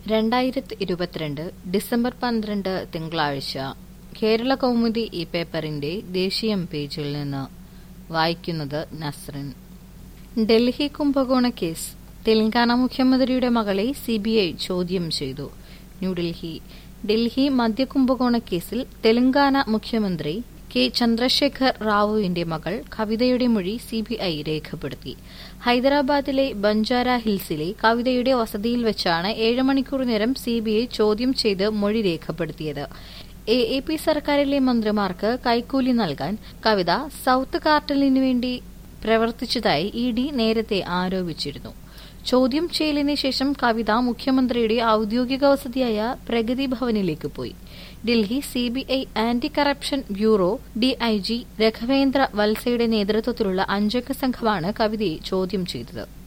രണ്ടായിരത്തി ഇരുപത്തിരണ്ട് ഡിസംബർ പന്ത്രണ്ട് തിങ്കളാഴ്ച കേരള കൗമുദി ഈ പേപ്പറിന്റെ ദേശീയം പേജിൽ നിന്ന് വായിക്കുന്നത് നസ്റിൻ ഡൽഹി കുംഭകോണ കേസ് തെലങ്കാന മുഖ്യമന്ത്രിയുടെ മകളെ സിബിഐ ചോദ്യം ചെയ്തു ന്യൂഡൽഹി ഡൽഹി മദ്യകുംഭകോണ കേസിൽ തെലങ്കാന മുഖ്യമന്ത്രി കെ ചന്ദ്രശേഖർ റാവുവിന്റെ മകൾ കവിതയുടെ മൊഴി സിബിഐ രേഖപ്പെടുത്തി ഹൈദരാബാദിലെ ബഞ്ചാര ഹിൽസിലെ കവിതയുടെ വസതിയിൽ വെച്ചാണ് ഏഴ് മണിക്കൂർ നേരം സിബിഐ ചോദ്യം ചെയ്ത് മൊഴി രേഖപ്പെടുത്തിയത് എ എ പി സർക്കാരിലെ മന്ത്രിമാർക്ക് കൈക്കൂലി നൽകാൻ കവിത സൌത്ത് കാർട്ടലിനു വേണ്ടി പ്രവർത്തിച്ചതായി ഇ ഡി നേരത്തെ ആരോപിച്ചിരുന്നു ചോദ്യം ചെയ്യലിന് ശേഷം കവിത മുഖ്യമന്ത്രിയുടെ ഔദ്യോഗിക വസതിയായ പ്രഗതി ഭവനിലേക്ക് പോയി Delhi CBI anti corruption bureau DIG Raghavendra വത്സയുടെ നേതൃത്വത്തിലുള്ള അഞ്ചംഗ സംഘമാണ് കവിതയെ ചോദ്യം ചെയ്തത്